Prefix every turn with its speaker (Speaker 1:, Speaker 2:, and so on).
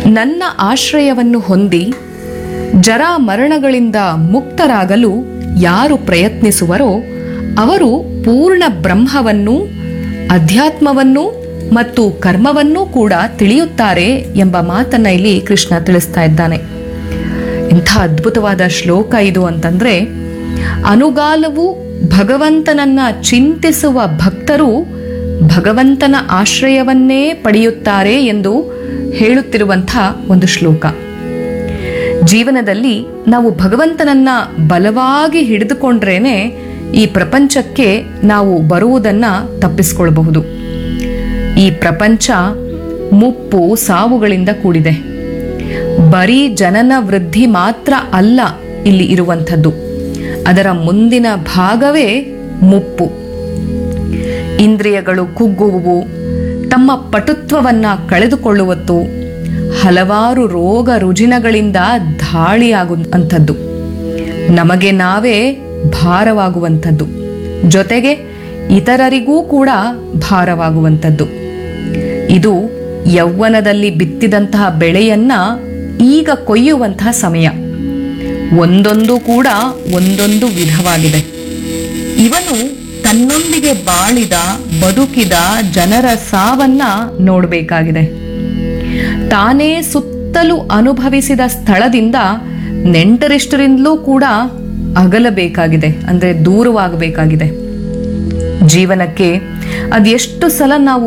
Speaker 1: ನನ್ನ ಆಶ್ರಯವನ್ನು ಹೊಂದಿ ಜರ ಮರಣಗಳಿಂದ ಮುಕ್ತರಾಗಲು ಯಾರು ಪ್ರಯತ್ನಿಸುವರೋ ಅವರು ಪೂರ್ಣ ಬ್ರಹ್ಮವನ್ನು ಅಧ್ಯಾತ್ಮವನ್ನು ಮತ್ತು ಕರ್ಮವನ್ನೂ ಕೂಡ ತಿಳಿಯುತ್ತಾರೆ ಎಂಬ ಮಾತನ್ನ ಇಲ್ಲಿ ಕೃಷ್ಣ ತಿಳಿಸ್ತಾ ಇದ್ದಾನೆ ಇಂಥ ಅದ್ಭುತವಾದ ಶ್ಲೋಕ ಇದು ಅಂತಂದ್ರೆ ಅನುಗಾಲವು ಭಗವಂತನನ್ನ ಚಿಂತಿಸುವ ಭಕ್ತರು ಭಗವಂತನ ಆಶ್ರಯವನ್ನೇ ಪಡೆಯುತ್ತಾರೆ ಎಂದು ಹೇಳುತ್ತಿರುವಂಥ ಒಂದು ಶ್ಲೋಕ ಜೀವನದಲ್ಲಿ ನಾವು ಭಗವಂತನನ್ನ ಬಲವಾಗಿ ಹಿಡಿದುಕೊಂಡ್ರೇನೆ ಈ ಪ್ರಪಂಚಕ್ಕೆ ನಾವು ಬರುವುದನ್ನ ತಪ್ಪಿಸ್ಕೊಳ್ಬಹುದು ಈ ಪ್ರಪಂಚ ಮುಪ್ಪು ಸಾವುಗಳಿಂದ ಕೂಡಿದೆ ಬರೀ ಜನನ ವೃದ್ಧಿ ಮಾತ್ರ ಅಲ್ಲ ಇಲ್ಲಿ ಇರುವಂಥದ್ದು ಅದರ ಮುಂದಿನ ಭಾಗವೇ ಮುಪ್ಪು ಇಂದ್ರಿಯಗಳು ಕುಗ್ಗುವುವು ತಮ್ಮ ಪಟುತ್ವವನ್ನ ಕಳೆದುಕೊಳ್ಳುವತ್ತು ಹಲವಾರು ರೋಗ ರುಜಿನಗಳಿಂದ ಧಾಳಿಯಾಗುವಂಥದ್ದು ನಮಗೆ ನಾವೇ ಭಾರವಾಗುವಂಥದ್ದು ಜೊತೆಗೆ ಇತರರಿಗೂ ಕೂಡ ಭಾರವಾಗುವಂಥದ್ದು ಇದು ಯೌವನದಲ್ಲಿ ಬಿತ್ತಿದಂತಹ ಬೆಳೆಯನ್ನ ಈಗ ಕೊಯ್ಯುವಂತಹ ಸಮಯ ಒಂದೊಂದು ಕೂಡ ಒಂದೊಂದು ವಿಧವಾಗಿದೆ ಇವನು ತನ್ನೊಂದಿಗೆ ಬಾಳಿದ ಬದುಕಿದ ಜನರ ಸಾವನ್ನ ನೋಡಬೇಕಾಗಿದೆ ತಾನೇ ಸುತ್ತಲೂ ಅನುಭವಿಸಿದ ಸ್ಥಳದಿಂದ ನೆಂಟರಿಷ್ಟರಿಂದಲೂ ಕೂಡ ಅಗಲಬೇಕಾಗಿದೆ ಅಂದ್ರೆ ದೂರವಾಗಬೇಕಾಗಿದೆ ಜೀವನಕ್ಕೆ ಅದೆಷ್ಟು ಸಲ ನಾವು